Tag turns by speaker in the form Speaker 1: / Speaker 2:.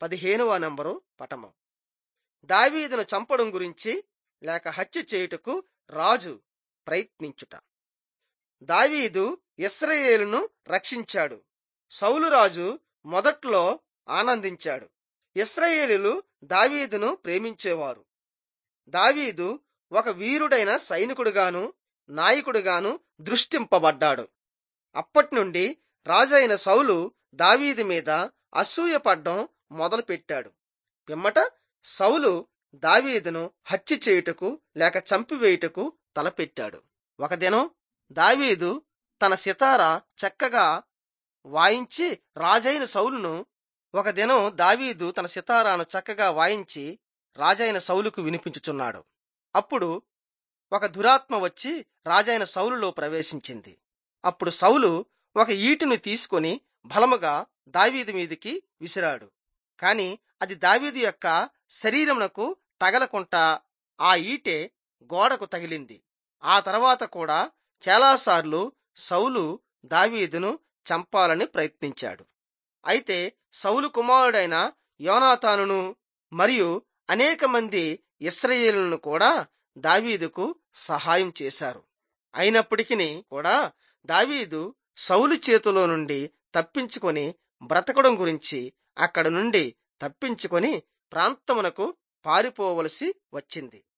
Speaker 1: పదిహేనవ నంబరు పటము దావీదును చంపడం గురించి లేక హత్య చేయుటకు రాజు ప్రయత్నించుట దావీదు ఇస్రాయేలును రక్షించాడు సౌలు రాజు మొదట్లో ఆనందించాడు ఇస్రాయేలీలు దావీదును ప్రేమించేవారు దావీదు ఒక వీరుడైన సైనికుడుగాను నాయకుడుగాను దృష్టింపబడ్డాడు అప్పటి నుండి రాజైన సౌలు దావీదు మీద అసూయపడ్డం మొదలుపెట్టాడు పిమ్మట సౌలు దావీదును హత్య చేయుటకు లేక చంపివేయుటకు తలపెట్టాడు ఒక దినం దావీదు తన సితార చక్కగా వాయించి రాజైన సౌలును ఒక దినం దావీదు తన సితారాను చక్కగా వాయించి రాజైన సౌలుకు వినిపించుచున్నాడు అప్పుడు ఒక దురాత్మ వచ్చి రాజైన సౌలులో ప్రవేశించింది అప్పుడు సౌలు ఒక ఈటును తీసుకొని బలముగా దావీదు మీదికి విసిరాడు కాని అది దావీదు యొక్క శరీరమునకు తగలకుంటా ఆ ఈటె గోడకు తగిలింది ఆ తర్వాత కూడా చాలాసార్లు సౌలు దావీదును చంపాలని ప్రయత్నించాడు అయితే సౌలు కుమారుడైన యోనాతానును మరియు అనేక మంది ఇస్రాయేలులను కూడా దావీదుకు సహాయం చేశారు అయినప్పటికీ కూడా దావీదు సౌలు చేతిలో నుండి తప్పించుకొని బ్రతకడం గురించి అక్కడ నుండి తప్పించుకొని ప్రాంతమునకు పారిపోవలసి వచ్చింది